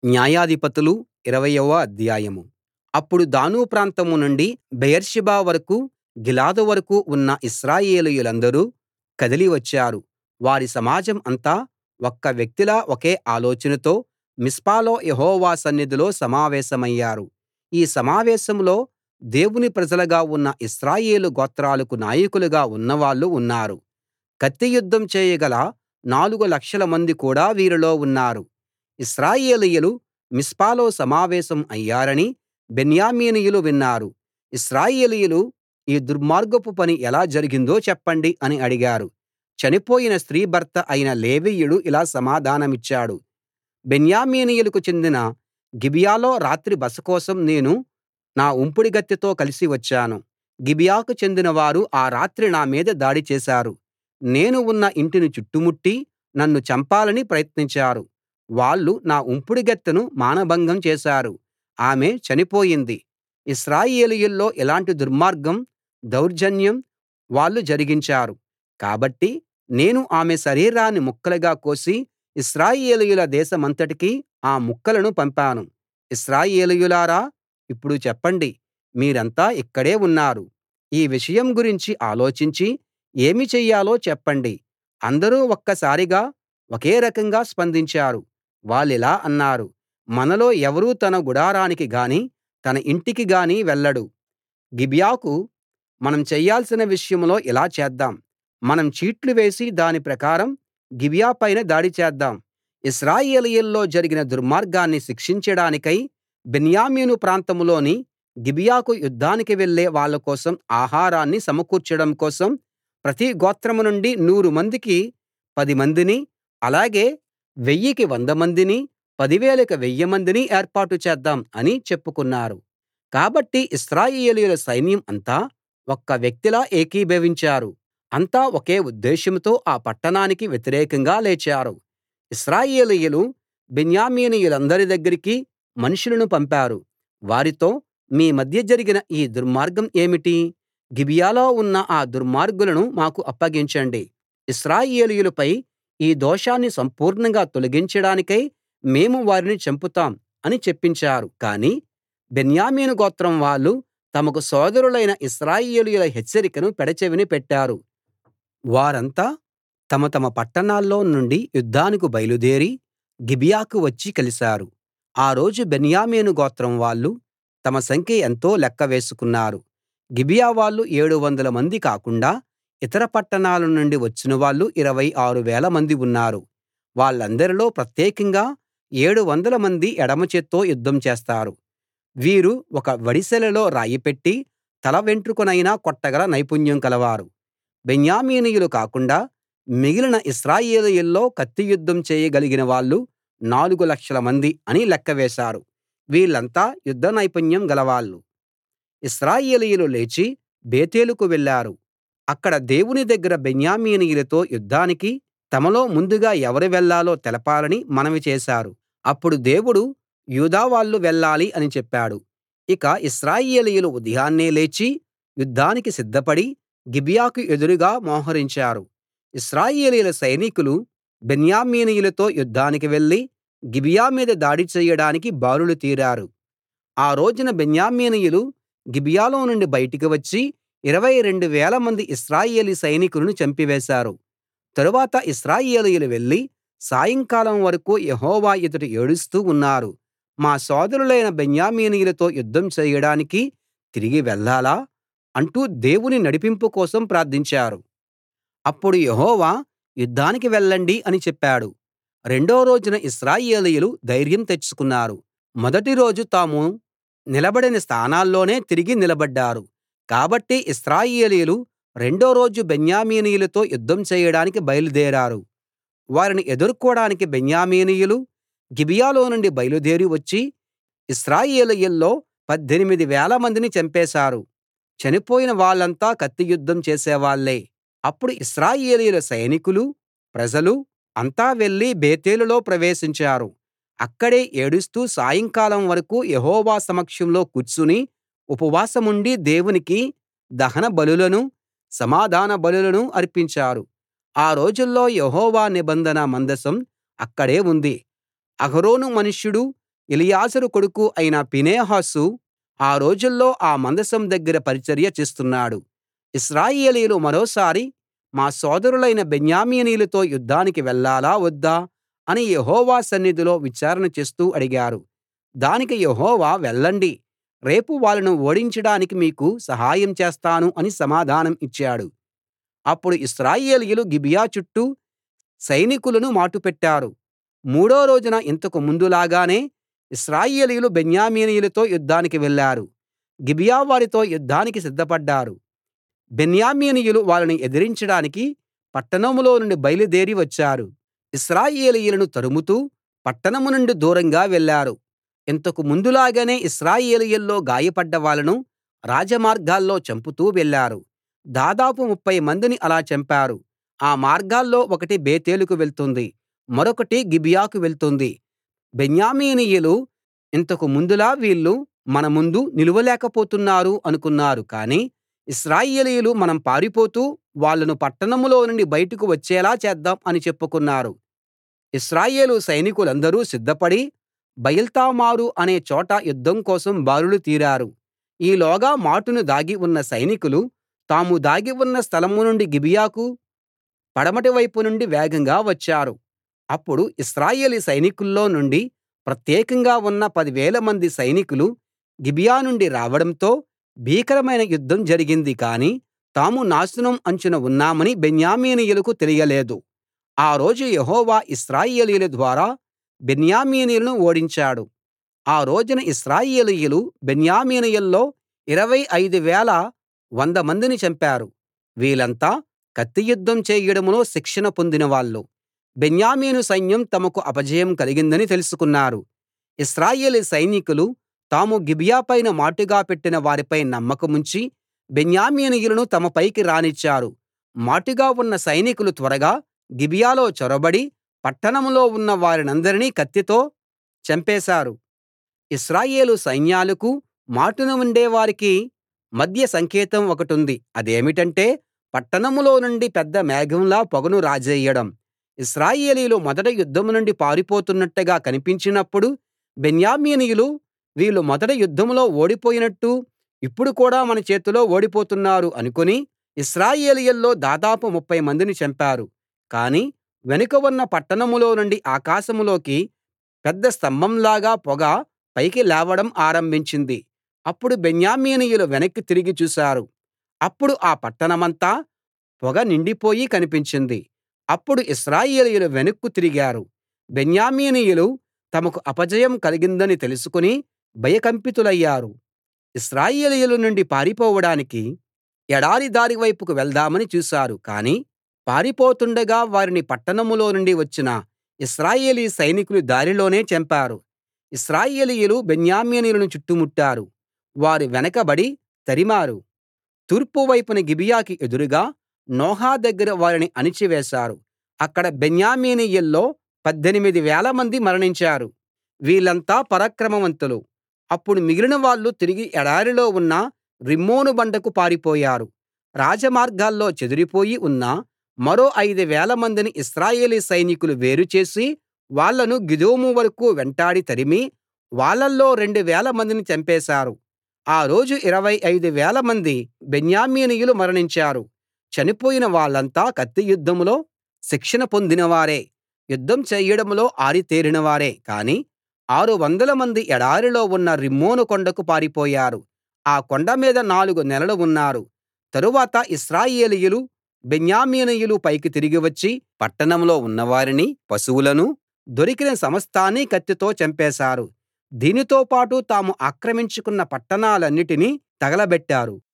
న్యాయాధిపతులు ఇరవయవ అధ్యాయం అప్పుడు దాను ప్రాంతం నుండి బెయేర్షెబా వరకూ గిలాదు వరకూ ఉన్న ఇశ్రాయేలీయులందరూ కదిలి వచ్చారు వారి సమాజం అంతా ఒక్క వ్యక్తిలా ఒకే ఆలోచనతో మిస్పాలో యెహోవా సన్నిధిలో సమావేశమయ్యారు ఈ సమావేశంలో దేవుని ప్రజలుగా ఉన్న ఇశ్రాయేలు గోత్రాలకు నాయకులుగా ఉన్నవాళ్ళు ఉన్నారు కత్తి యుద్ధం చేయగల నాలుగు లక్షలమంది కూడా వీరిలో ఉన్నారు ఇశ్రాయేలీయులు మిస్పాలో సమావేశం అయ్యారని బెన్యామీనీయులు విన్నారు ఇశ్రాయేలీయులు ఈ దుర్మార్గపు పని ఎలా జరిగిందో చెప్పండి అని అడిగారు చనిపోయిన స్త్రీ భర్త అయిన లేవీయుడు ఇలా సమాధానమిచ్చాడు బెన్యామీనీయులకు చెందిన గిబియాలో రాత్రి బస కోసం నేను నా ఉంపుడుగత్తెతో కలిసి వచ్చాను గిబియాకు చెందిన వారు ఆ రాత్రి నా మీద దాడి చేశారు నేను ఉన్న ఇంటిని చుట్టుముట్టి నన్ను చంపాలని ప్రయత్నించారు వాళ్ళు నా ఉంపుడుగత్తెను మానభంగం చేశారు ఆమె చనిపోయింది ఇశ్రాయేలీయుల్లో ఇలాంటి దుర్మార్గం దౌర్జన్యం వాళ్ళు జరిగించారు కాబట్టి నేను ఆమె శరీరాన్ని ముక్కలుగా కోసి ఇశ్రాయేలీయుల దేశమంతటికీ ఆ ముక్కలను పంపాను ఇశ్రాయేలీయులారా ఇప్పుడు చెప్పండి మీరంతా ఇక్కడే ఉన్నారు ఈ విషయం గురించి ఆలోచించి ఏమి చెయ్యాలో చెప్పండి అందరూ ఒక్కసారిగా ఒకే రకంగా స్పందించారు వాళ్ళిలా అన్నారు మనలో ఎవరూ తన గుడారానికి గానీ తన ఇంటికి గానీ వెళ్ళడు గిబియాకు మనం చెయ్యాల్సిన విషయంలో ఇలా చేద్దాం మనం చీట్లు వేసి దాని ప్రకారం గిబియా పైన దాడి చేద్దాం ఇశ్రాయేలీయుల్లో జరిగిన దుర్మార్గాన్ని శిక్షించడానికై బెన్యామీను ప్రాంతంలోని గిబియాకు యుద్ధానికి వెళ్ళే వాళ్ళ కోసం ఆహారాన్ని సమకూర్చడం కోసం ప్రతి గోత్రం నుండి నూరు మందికి పది మందిని అలాగే వెయ్యికి వంద మందిని పదివేలకు వెయ్యి మందిని ఏర్పాటు చేద్దాం అని చెప్పుకున్నారు కాబట్టి ఇశ్రాయేలీయుల సైన్యం అంతా ఒక్క వ్యక్తిలా ఏకీభవించారు అంతా ఒకే ఉద్దేశంతో ఆ పట్టణానికి వ్యతిరేకంగా లేచారు ఇశ్రాయేలీయులు బెన్యామీనీయులందరి దగ్గరికి మనుషులను పంపారు వారితో మీ మధ్య జరిగిన ఈ దుర్మార్గం ఏమిటి గిబియాలో ఉన్న ఆ దుర్మార్గులను మాకు అప్పగించండి ఇశ్రాయేలీయులపై ఈ దోషాన్ని సంపూర్ణంగా తొలగించడానికై మేము వారిని చంపుతాం అని చెప్పించారు కానీ బెన్యామీను గోత్రం వాళ్ళు తమకు సోదరులైన ఇశ్రాయేలీయుల హెచ్చరికను పెడచెవిన పెట్టారు వారంతా తమ తమ పట్టణాల్లో నుండి యుద్ధానికి బయలుదేరి గిబియాకు వచ్చి కలిశారు ఆ రోజు బెన్యామీను గోత్రం వాళ్ళు తమ సంఖ్య ఎంతో లెక్క వేసుకున్నారు గిబియా వాళ్ళు ఏడు వందల మంది కాకుండా ఇతర పట్టణాల నుండి వచ్చిన వాళ్ళు ఇరవై ఆరు వేల మంది ఉన్నారు వాళ్ళందరిలో ప్రత్యేకంగా ఏడు వందల మంది ఎడమ చేత్తో యుద్ధం చేస్తారు వీరు ఒక వడిసెలలో రాయి పెట్టి తల వెంట్రుకనైనా కొట్టగల నైపుణ్యం కలవారు బెన్యామీనీయులు కాకుండా మిగిలిన ఇశ్రాయేలీయుల్లో కత్తి యుద్ధం చేయగలిగిన వాళ్ళు నాలుగు లక్షల మంది అని లెక్క వేశారు వీళ్ళంతా యుద్ధ నైపుణ్యం గలవాళ్ళు ఇశ్రాయేలీయులు లేచి బేతేలుకు వెళ్ళారు అక్కడ దేవుని దగ్గర బెన్యామీనీయులతో యుద్ధానికి తమలో ముందుగా ఎవరు వెళ్ళాలో తెలపాలని మనవి చేశారు అప్పుడు దేవుడు యూదా వాళ్ళు వెళ్ళాలి అని చెప్పాడు ఇక ఇశ్రాయేలీయులు ఉదయాన్నే లేచి యుద్ధానికి సిద్ధపడి గిబియాకు ఎదురుగా మోహరించారు ఇశ్రాయేలీయుల సైనికులు బెన్యామీనీయులతో యుద్ధానికి వెళ్లి గిబియా మీద దాడి చెయ్యడానికి బారులు తీరారు ఆ రోజున బెన్యామీనీయులు గిబియాలో నుండి బయటికి వచ్చి ఇరవై రెండు వేల మంది ఇశ్రాయేలీ సైనికులను చంపివేశారు తరువాత ఇశ్రాయేలీయులు వెళ్లి సాయంకాలం వరకూ యెహోవా ఎదుట ఏడుస్తూ ఉన్నారు మా సోదరులైన బెన్యామీనీయులతో యుద్ధం చేయడానికి తిరిగి వెళ్ళాలా అంటూ దేవుని నడిపింపు కోసం ప్రార్థించారు అప్పుడు యెహోవా యుద్ధానికి వెళ్ళండి అని చెప్పాడు రెండో రోజున ఇశ్రాయేలీయులు ధైర్యం తెచ్చుకున్నారు మొదటి రోజు తాము నిలబడిన స్థానాల్లోనే తిరిగి నిలబడ్డారు కాబట్టి ఇశ్రాయేలీయులు రెండో రోజు బెన్యామీనీయులతో యుద్ధం చేయడానికి బయలుదేరారు వారిని ఎదుర్కోడానికి బెన్యామీనీయులు గిబియాలో నుండి బయలుదేరి వచ్చి ఇశ్రాయేలీయుల్లో పద్దెనిమిది వేల మందిని చంపేశారు చనిపోయిన వాళ్ళంతా కత్తి యుద్ధం చేసేవాళ్ళే అప్పుడు ఇశ్రాయేలీయుల సైనికులూ ప్రజలూ అంతా వెళ్లి బేతేలులో ప్రవేశించారు అక్కడే ఏడుస్తూ సాయంకాలం వరకూ యెహోవా సమక్షంలో కూర్చుని ఉపవాసముండి దేవునికి దహన బలులనూ సమాధాన బలులనూ అర్పించారు ఆ రోజుల్లో యెహోవా నిబంధన మందసం అక్కడే ఉంది అహరోను మనుష్యుడు ఎలియాజరు కొడుకు అయిన ఫీనెహాసు ఆ రోజుల్లో ఆ మందసం దగ్గర పరిచర్య చేస్తున్నాడు ఇశ్రాయేలీయులు మరోసారి మా సోదరులైన బెన్యామీనీయులతో యుద్ధానికి వెళ్ళాలా వద్దా అని యెహోవా సన్నిధిలో విచారణ చేస్తూ అడిగారు దానికి యెహోవా వెళ్ళండి రేపు వాళ్ళను ఓడించడానికి మీకు సహాయం చేస్తాను అని సమాధానం ఇచ్చాడు అప్పుడు ఇశ్రాయేలీయులు గిబియా చుట్టూ సైనికులను మాటుపెట్టారు మూడో రోజున ఇంతకు ముందులాగానే ఇశ్రాయేలీయులు బెన్యామీనీయులతో యుద్ధానికి వెళ్ళారు గిబియా వారితో యుద్ధానికి సిద్ధపడ్డారు బెన్యామీనీయులు వాళ్ళని ఎదిరించడానికి పట్టణంలో నుండి బయలుదేరి వచ్చారు ఇశ్రాయేలీయులను తరుముతూ పట్టణం నుండి దూరంగా వెళ్ళారు ఇంతకు ముందులాగానే ఇశ్రాయేలీయుల్లో గాయపడ్డ వాళ్ళను రాజమార్గాల్లో చంపుతూ వెళ్ళారు దాదాపు ముప్ఫై మందిని అలా చంపారు ఆ మార్గాల్లో ఒకటి బేతేలుకు వెళ్తుంది మరొకటి గిబియాకు వెళ్తుంది బెన్యామీనీయులు ఇంతకు ముందులా వీళ్ళు మన ముందు నిలువలేకపోతున్నారు అనుకున్నారు కానీ ఇశ్రాయేలీయులు మనం పారిపోతూ వాళ్ళను పట్టణంలో నుండి బయటకు వచ్చేలా చేద్దాం అని చెప్పుకున్నారు ఇశ్రాయేలు సైనికులందరూ సిద్ధపడి బయల్తామారు అనే చోట యుద్ధం కోసం బారులు తీరారు ఈలోగా మాటున దాగి ఉన్న సైనికులు తాము దాగి ఉన్న స్థలం నుండి గిబియాకు పడమటి వైపు నుండి వేగంగా వచ్చారు అప్పుడు ఇశ్రాయేలీ సైనికుల్లో నుండి ప్రత్యేకంగా ఉన్న పదివేల మంది సైనికులు గిబియా నుండి రావడంతో భీకరమైన యుద్ధం జరిగింది కానీ తాము నాశనం అంచున ఉన్నామని బెన్యామీనీయులకు తెలియలేదు ఆ రోజు యెహోవా ఇశ్రాయేలీయుల ద్వారా బెన్యామీనీయులను ఓడించాడు ఆ రోజున ఇశ్రాయేలీయులు బెన్యామీనీయుల్లో ఇరవై ఐదు వేల వంద మందిని చంపారు వీళ్ళంతా కత్తియుద్ధం చేయడంలో శిక్షణ పొందినవాళ్ళు బెన్యామీను సైన్యం తమకు అపజయం కలిగిందని తెలుసుకున్నారు ఇశ్రాయేలీ సైనికులు తాము గిబియా పైన మాటుగా పెట్టిన వారిపై నమ్మకముంచి బెన్యామీనీయులను తమ పైకి రానిచ్చారు మాటుగా ఉన్న సైనికులు త్వరగా గిబియాలో చొరబడి పట్టణంలో ఉన్న వారినందరినీ కత్తితో చంపేశారు ఇశ్రాయేలు సైన్యాలకూ మాటున ఉండేవారికి మధ్య సంకేతం ఒకటుంది అదేమిటంటే పట్టణంలో నుండి పెద్ద మేఘంలా పొగను రాజేయడం ఇశ్రాయేలీయులు మొదట యుద్ధం నుండి పారిపోతున్నట్టుగా కనిపించినప్పుడు బెన్యామీనీయులు వీళ్ళు మొదట యుద్ధంలో ఓడిపోయినట్టు ఇప్పుడు కూడా మన చేతిలో ఓడిపోతున్నారు అనుకుని ఇశ్రాయేలీయుల్లో దాదాపు ముప్ఫై మందిని చంపారు కానీ వెనుక ఉన్న పట్టణంలో నుండి ఆకాశంలోకి పెద్ద స్తంభంలాగా పొగ పైకి లేవడం ఆరంభించింది అప్పుడు బెన్యామీనీయులు వెనక్కి తిరిగి చూశారు అప్పుడు ఆ పట్టణమంతా పొగ నిండిపోయి కనిపించింది అప్పుడు ఇశ్రాయేలీయులు వెనక్కు తిరిగారు బెన్యామీనీయులు తమకు అపజయం కలిగిందని తెలుసుకుని భయకంపితులయ్యారు ఇశ్రాయేలీయుల నుండి పారిపోవడానికి ఎడారి దారి వైపుకు వెళ్దామని చూశారు కానీ పారిపోతుండగా వారిని పట్టణంలో నుండి వచ్చిన ఇశ్రాయేలీ సైనికులు దారిలోనే చంపారు ఇశ్రాయేలీయులు బెన్యామీనీయులను చుట్టుముట్టారు వారు వెనకబడి తరిమారు తూర్పు వైపున గిబియాకి ఎదురుగా నోహా దగ్గర వారిని అణిచివేశారు అక్కడ బెన్యామీనీయుల్లో పద్దెనిమిది వేలమంది మరణించారు వీళ్ళంతా పరాక్రమవంతులు అప్పుడు మిగిలిన వాళ్ళు తిరిగి ఎడారిలో ఉన్న రిమ్మోను బండకు పారిపోయారు రాజమార్గాల్లో చెదిరిపోయి ఉన్న మరో ఐదు వేలమందిని ఇశ్రాయేలీ సైనికులు వేరు చేసి వాళ్ళను గిదోము వరకూ వెంటాడి తరిమి వాళ్ళల్లో రెండు వేలమందిని చంపేశారు ఆ రోజు ఇరవై ఐదు వేలమంది బెన్యామీనీయులు మరణించారు చనిపోయిన వాళ్ళంతా కత్తి యుద్ధంలో శిక్షణ పొందినవారే యుద్ధం చేయడంలో ఆరితేరినవారే కానీ ఆరు వందల మంది ఎడారిలో ఉన్న రిమ్మోను కొండకు పారిపోయారు ఆ కొండ మీద నాలుగు నెలలు ఉన్నారు తరువాత ఇశ్రాయేలీయులు బెన్యామీనీయులు పైకి తిరిగి వచ్చి పట్టణంలో ఉన్నవారిని పశువులను దొరికిన సమస్తాన్నీ కత్తితో చంపేశారు దీనితో పాటు తాము ఆక్రమించుకున్న పట్టణాలన్నిటినీ తగలబెట్టారు